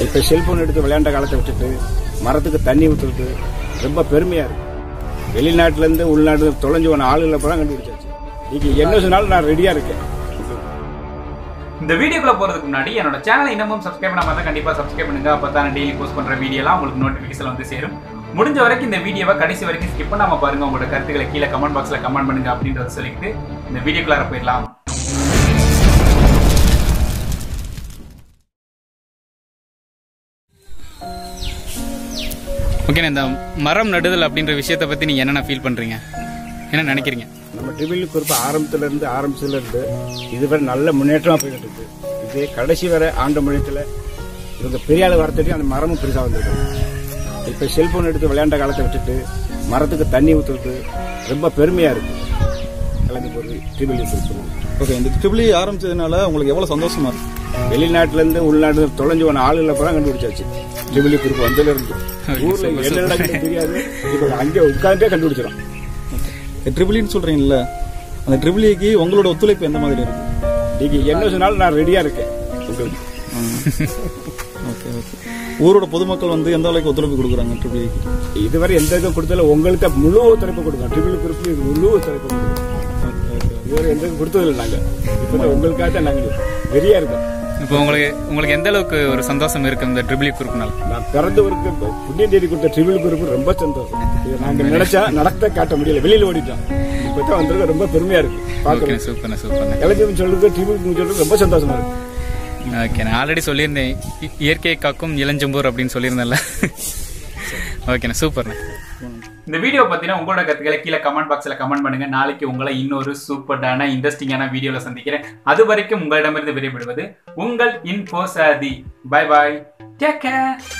இப்போ செல்போன் எடுத்து விளையாண்ட காலத்தை விட்டுட்டு மரத்துக்கு தண்ணி ஊற்றுறது ரொம்ப பெருமையா இருக்கு வெளிநாட்டுல இருந்து உள்நாட்டு தொலைஞ்சு போன ஆளுகளை பூரா கண்டுபிடிச்சாச்சு நீங்க என்ன சொன்னாலும் நான் ரெடியா இருக்கேன் இந்த வீடியோக்குள்ள போறதுக்கு முன்னாடி என்னோட சேனலை இன்னமும் சப்ஸ்கிரைப் பண்ணாம தான் கண்டிப்பா சப்ஸ்கிரைப் பண்ணுங்க அப்பதான் நான் டெய்லி போஸ்ட் பண்ற வீடியோலாம் உங்களுக்கு நோட்டிபிகேஷன் வந்து சேரும் முடிஞ்ச வரைக்கும் இந்த வீடியோவை கடைசி வரைக்கும் ஸ்கிப் பண்ணாம பாருங்க உங்களோட கருத்துக்களை கீழே கமெண்ட் பாக்ஸ்ல கமெண்ட் பண்ணுங்க அப்படின்றத சொல்லிட்டு இந்த வீடியோக்குள்ளார போயிடலாம் ஓகே இந்த மரம் நடுதல் அப்படின்ற விஷயத்தை பத்தி நீங்க என்னென்ன ஃபீல் பண்றீங்க என்ன நினைக்கிறீங்க நம்ம ட்ரிபிள் குறிப்பு ஆரம்பத்துல இருந்து ஆரம்பிச்சதுல இருந்து இதுவரை நல்ல முன்னேற்றமா போயிட்டு இருக்கு இதே கடைசி வரை ஆண்ட மொழியத்துல இவங்க பெரிய ஆள் வரத்துக்கு அந்த மரமும் பெருசா வந்திருக்கு இப்ப செல்போன் எடுத்து விளையாண்ட காலத்தை விட்டுட்டு மரத்துக்கு தண்ணி ஊத்துறது ரொம்ப பெருமையா இருக்கு கலந்து போறது ட்ரிபிள் குறிப்பு ஓகே இந்த ட்ரிபிள் ஆரம்பிச்சதுனால உங்களுக்கு எவ்வளவு சந்தோஷமா இருக்கு வெளிநாட்டுல இருந்து உள்நாட்டு தொலைஞ்சு போன ஆளுகளை பூரா கண்டுபிடிச்சாச்சு ட்ரிபிள் குறிப்பு வந்ததுல இருந்து ஊர்ல என்ன நடக்குதுன்னு தெரியாது இப்ப அங்கே உட்கார்ந்தே கண்டுபிடிச்சிடும் ட்ரிபிள்னு சொல்றீங்கல்ல அந்த ட்ரிபிளிக்கு உங்களோட ஒத்துழைப்பு எந்த மாதிரி இருக்கு நீங்க என்ன சொன்னாலும் நான் ரெடியா இருக்கேன் உங்களுக்கு ஓகே ஓகே ஊரோட பொதுமக்கள் வந்து எந்த அளவுக்கு ஒத்துழைப்பு கொடுக்குறாங்க ட்ரிபிளிக்கு இதுவரை எந்த இதுவும் கொடுத்தாலும் உங்களுக்கு முழு ஒத்துழைப்பு கொடுக்கும் ட்ரிபிள் குறிப்பு இது முழு ஒத்துழைப்பு கொடுக்கும் இதுவரை எந்த இதுவும் கொடுத்ததில்லை நாங்க இப்பதான் உங்களுக்காக தான் நாங்க வெறியா இருக்கோம் இப்போ உங்களுக்கு உங்களுக்கு எந்த அளவுக்கு ஒரு சந்தோஷம் இருக்கு இந்த ட்ரிபிள் குரூப்னால நான் பிறந்தவருக்கு புண்ணியம் தேடி கொடுத்த ட்ரிபிள் குறிப்பு ரொம்ப சந்தோஷம் இது நாங்க நினைச்சா நடத்த காட்ட முடியல வெளியில ஓடிட்டோம் இப்பதான் வந்திருக்க ரொம்ப பெருமையா இருக்கு ஓகே பாக்குறேன் சூப்பர் சூப்பர் இளைஞர் சொல்றது ட்ரிபிள் சொல்றது ரொம்ப சந்தோஷமா இருக்கு ஓகே நான் ஆல்ரெடி சொல்லியிருந்தேன் இ- இயற்கை காக்கும் இளஞ்சம்பூர் அப்படின்னு சொல்லியிருந்தேன்ல ஓகேண்ணா சூப்பர்ண்ணா இந்த வீடியோ பத்தின உங்களோட கருத்துக்களை கீழே கமெண்ட் பாக்ஸ்ல கமெண்ட் பண்ணுங்க நாளைக்கு உங்களை இன்னொரு சூப்பர்டான இன்ட்ரெஸ்டிங்கான வீடியோல சந்திக்கிறேன் அது வரைக்கும் உங்களிடமிருந்து விடைபெறுவது உங்கள் இன்ஃபோ சாதி பை பாய் டேக் கேர்